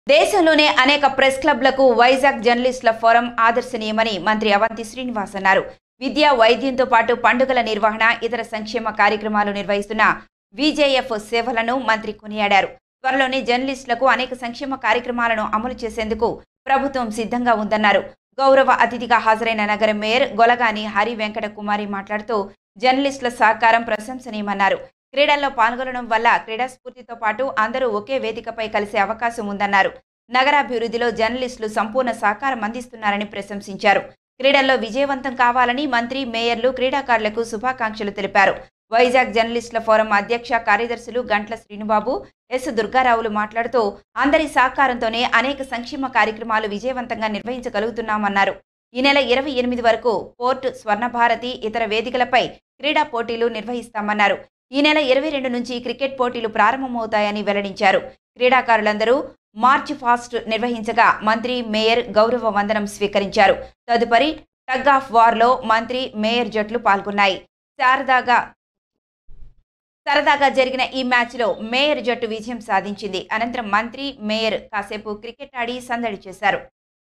దేశంలోనే అనేక ప్రెస్ క్లబ్లకు వైజాగ్ జర్నలిస్టుల ఫోరం ఆదర్శనీయమని మంత్రి అవంతి శ్రీనివాస్ అన్నారు విద్య వైద్యంతో పాటు పండుగల నిర్వహణ ఇతర సంక్షేమ కార్యక్రమాలు నిర్వహిస్తున్న విజేఎఫ్ సేవలను మంత్రి కొనియాడారు త్వరలోనే జర్నలిస్టులకు అనేక సంక్షేమ కార్యక్రమాలను అమలు చేసేందుకు ప్రభుత్వం సిద్ధంగా ఉందన్నారు గౌరవ అతిథిగా హాజరైన నగర మేయర్ గొలగాని హరి వెంకట కుమారి మాట్లాడుతూ జర్నలిస్టుల సహకారం ప్రశంసనీయమన్నారు క్రీడల్లో పాల్గొనడం వల్ల క్రీడా స్ఫూర్తితో పాటు అందరూ ఒకే వేదికపై కలిసే అవకాశం ఉందన్నారు నగరాభివృద్ధిలో జర్నలిస్టులు సంపూర్ణ సహకారం అందిస్తున్నారని ప్రశంసించారు క్రీడల్లో విజయవంతం కావాలని మంత్రి మేయర్లు క్రీడాకారులకు శుభాకాంక్షలు తెలిపారు వైజాగ్ జర్నలిస్టుల ఫోరం అధ్యక్ష కార్యదర్శులు గంట్ల శ్రీనుబాబు ఎస్ దుర్గారావులు మాట్లాడుతూ అందరి సహకారంతోనే అనేక సంక్షేమ కార్యక్రమాలు విజయవంతంగా నిర్వహించగలుగుతున్నామన్నారు ఈ నెల ఇరవై ఎనిమిది వరకు పోర్ట్ స్వర్ణభారతి ఇతర వేదికలపై క్రీడా పోటీలు నిర్వహిస్తామన్నారు ఈ నెల ఇరవై రెండు నుంచి క్రికెట్ పోటీలు ప్రారంభమవుతాయని వెల్లడించారు క్రీడాకారులందరూ మార్చ్ ఫాస్ట్ నిర్వహించగా మంత్రి మేయర్ గౌరవ వందనం స్వీకరించారు తదుపరి టగ్ ఆఫ్ వార్లో మంత్రి మేయర్ జట్లు పాల్గొన్నాయి శారదాగా సరదాగా జరిగిన ఈ మ్యాచ్లో మేయర్ జట్టు విజయం సాధించింది అనంతరం మంత్రి మేయర్ కాసేపు క్రికెట్ ఆడి సందడి చేశారు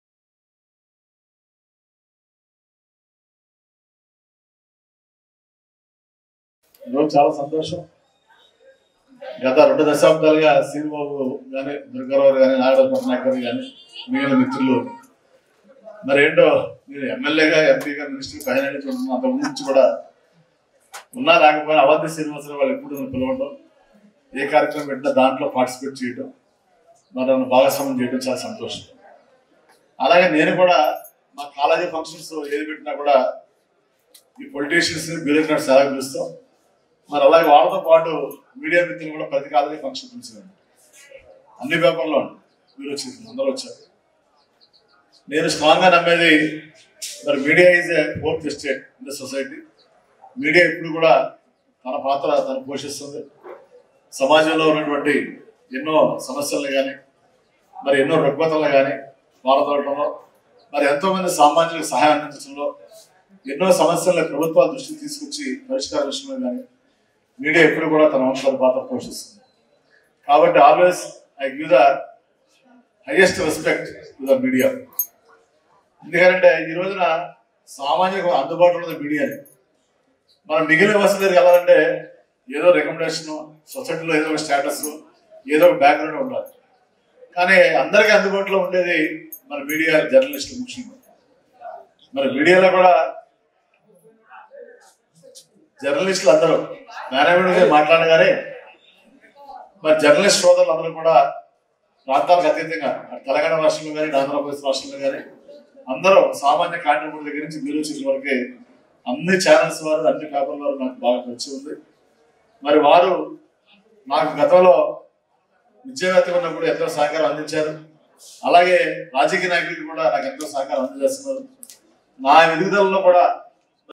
ఈరోజు చాలా సంతోషం గత రెండు దశాబ్దాలుగా శ్రీబాబు కానీ దుర్గారావు కానీ నాగరాజ పట్నాయకర్ కానీ మిగిలిన మిత్రులు మరి ఏంటో మీరు ఎమ్మెల్యేగా ఎంపీగా మినిస్టర్ పైన అంత నుంచి కూడా ఉన్నా లేకపోయినా అవంతి శ్రీనివాసరావు వాళ్ళు ఎప్పుడు నన్ను పిలవడం ఏ కార్యక్రమం పెట్టినా దాంట్లో పార్టిసిపేట్ చేయడం మరి నన్ను భాగస్వామ్యం చేయడం చాలా సంతోషం అలాగే నేను కూడా మా కాలేజీ ఫంక్షన్స్ ఏది పెట్టినా కూడా ఈ పొలిటీషియన్స్ బ్యూరోక్రాట్స్ ఎలా పిలుస్తాం మరి అలాగే వాళ్ళతో పాటు మీడియా మిత్రులు కూడా ప్రతి కాలేజీ ఫంక్షన్ పిలిచారు అన్ని పేపర్లో మీరు వచ్చి అందరూ వచ్చారు నేను స్ట్రాంగ్ గా నమ్మేది మరి media is a fourth state in the society media ఇప్పుడు కూడా తన పాత్ర తను పోషిస్తుంది సమాజంలో ఉన్నటువంటి ఎన్నో సమస్యలను కానీ మరి ఎన్నో రుగ్మతలను కానీ పారదోడటంలో మరి ఎంతో మంది సామాన్యులకు సహాయం అందించడంలో ఎన్నో సమస్యలను ప్రభుత్వాల దృష్టికి తీసుకొచ్చి పరిష్కార విషయంలో కానీ మీడియా ఎప్పుడు కూడా తన వంశ పాత్ర పోషిస్తుంది కాబట్టి always I give the highest respect to the media ఎందుకంటే ఈ రోజున సామాన్యులకు అందుబాటులో ఉన్న మీడియాని మనం మిగిలిన వ్యవస్థ దగ్గరికి వెళ్ళాలంటే ఏదో రికమెండేషన్ సొసైటీలో ఏదో ఒక స్టేటస్ ఏదో ఒక బ్యాక్గ్రౌండ్ ఉండాలి కానీ అందరికీ అందుబాటులో ఉండేది మన మీడియా జర్నలిస్టులు ముఖ్యంగా మరి మీడియాలో కూడా జర్నలిస్టులు అందరూ నారాయణ గారు మాట్లాడగానే మరి జర్నలిస్ట్ సోదరులు అందరూ కూడా ప్రాంతాలకు అతీతంగా అటు తెలంగాణ రాష్ట్రంలో కానీ ఆంధ్రప్రదేశ్ రాష్ట్రంలో కానీ అందరూ సామాన్య కాంట్రిబ్యూటర్ దగ్గర నుంచి మీరు వచ్చిన వరకే అన్ని ఛానల్స్ వారు అన్ని పేపర్ల వారు నాకు బాగా కలిసి ఉంది మరి వారు నాకు గతంలో విద్యావేత్తగా ఉన్నప్పుడు ఎంతో సహకారం అందించారు అలాగే రాజకీయ నాయకులకు కూడా నాకు ఎంతో సహకారం అందజేస్తున్నారు నా ఎదుగుదలలో కూడా